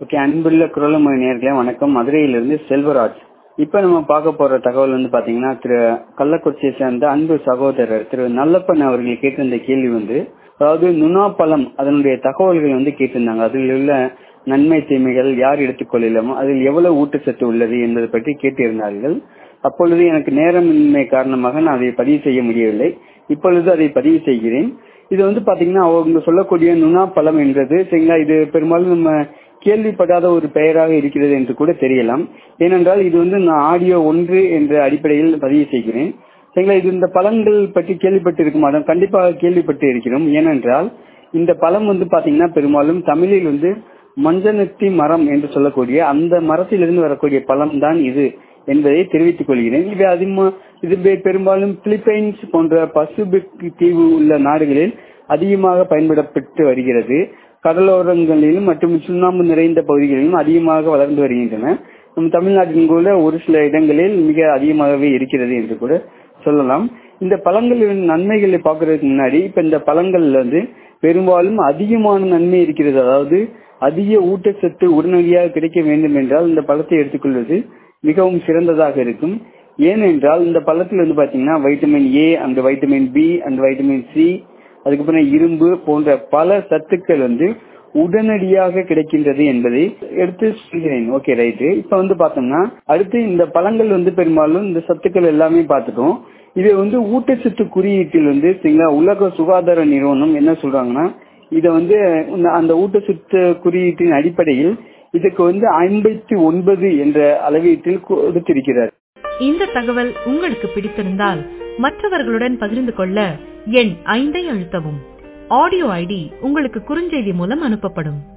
okay அன்புள்ள குரலமொழி நேர்களே வணக்கம் மதுரையிலிருந்து செல்வராஜ் இப்ப நம்ம பார்க்க போற தகவல் வந்து பாத்தீங்கன்னா திரு கள்ளக்குறிச்சியை சேர்ந்த அன்பு சகோதரர் திரு நல்லப்பன் அவர்கள் கேட்டிருந்த கேள்வி வந்து அதாவது நுணா பழம் அதனுடைய தகவல்கள் வந்து கேட்டிருந்தாங்க அதில் உள்ள நன்மை தீமைகள் யார் எடுத்துக்கொள்ளலாம் அதில் எவ்வளவு ஊட்டச்சத்து உள்ளது என்பதை பற்றி கேட்டிருந்தார்கள் அப்பொழுது எனக்கு நேரமின்மை காரணமாக நான் அதை பதிவு செய்ய முடியவில்லை இப்பொழுது அதை பதிவு செய்கிறேன் இது வந்து பாத்தீங்கன்னா அவங்க சொல்லக்கூடிய நுணா பழம் என்றது சரிங்களா இது பெரும்பாலும் நம்ம கேள்விப்படாத ஒரு பெயராக இருக்கிறது என்று கூட தெரியலாம் ஏனென்றால் இது வந்து நான் ஆடியோ ஒன்று என்ற அடிப்படையில் பதிவு செய்கிறேன் சரிங்களா இது இந்த பழங்கள் பற்றி கேள்விப்பட்டு இருக்க மாட்டோம் கண்டிப்பாக கேள்விப்பட்டு இருக்கிறோம் ஏனென்றால் இந்த பழம் வந்து பாத்தீங்கன்னா பெரும்பாலும் தமிழில் வந்து மஞ்சனத்தி மரம் என்று சொல்லக்கூடிய அந்த மரத்திலிருந்து வரக்கூடிய பழம் தான் இது என்பதை தெரிவித்துக் கொள்கிறேன் இது அதிகமா இது பெரும்பாலும் பிலிப்பைன்ஸ் போன்ற பசுபிக் தீவு உள்ள நாடுகளில் அதிகமாக பயன்படப்பட்டு வருகிறது கடலோரங்களிலும் மற்றும் சுண்ணாம்பு நிறைந்த பகுதிகளிலும் அதிகமாக வளர்ந்து வருகின்றன நம் தமிழ்நாட்டின் கூட ஒரு சில இடங்களில் மிக அதிகமாகவே இருக்கிறது என்று கூட சொல்லலாம் இந்த பழங்களின் நன்மைகளை பார்க்கறதுக்கு முன்னாடி இப்ப இந்த பழங்கள்ல வந்து பெரும்பாலும் அதிகமான நன்மை இருக்கிறது அதாவது அதிக ஊட்டச்சத்து உடனடியாக கிடைக்க வேண்டும் என்றால் இந்த பழத்தை எடுத்துக்கொள்வது மிகவும் சிறந்ததாக இருக்கும் ஏனென்றால் இந்த பழத்தில் வந்து பாத்தீங்கன்னா வைட்டமின் ஏ அந்த வைட்டமின் பி அந்த வைட்டமின் சி அதுக்கப்புறம் இரும்பு போன்ற பல சத்துக்கள் வந்து உடனடியாக கிடைக்கின்றது என்பதை எடுத்து சொல்கிறேன் ஓகே ரைட்டு இப்ப வந்து பார்த்தோம்னா அடுத்து இந்த பழங்கள் வந்து பெரும்பாலும் இந்த சத்துக்கள் எல்லாமே பார்த்துட்டோம் இது வந்து ஊட்டச்சத்து குறியீட்டில் வந்து சரிங்களா உலக சுகாதார நிறுவனம் என்ன சொல்றாங்கன்னா இதை வந்து அந்த ஊட்டச்சத்து குறியீட்டின் அடிப்படையில் இதுக்கு வந்து ஐம்பத்தி ஒன்பது என்ற அளவீட்டில் கொடுத்திருக்கிறார் இந்த தகவல் உங்களுக்கு பிடித்திருந்தால் மற்றவர்களுடன் பகிர்ந்து கொள்ள எண் ஐந்தை அழுத்தவும் ஆடியோ ஐடி உங்களுக்கு குறுஞ்செய்தி மூலம் அனுப்பப்படும்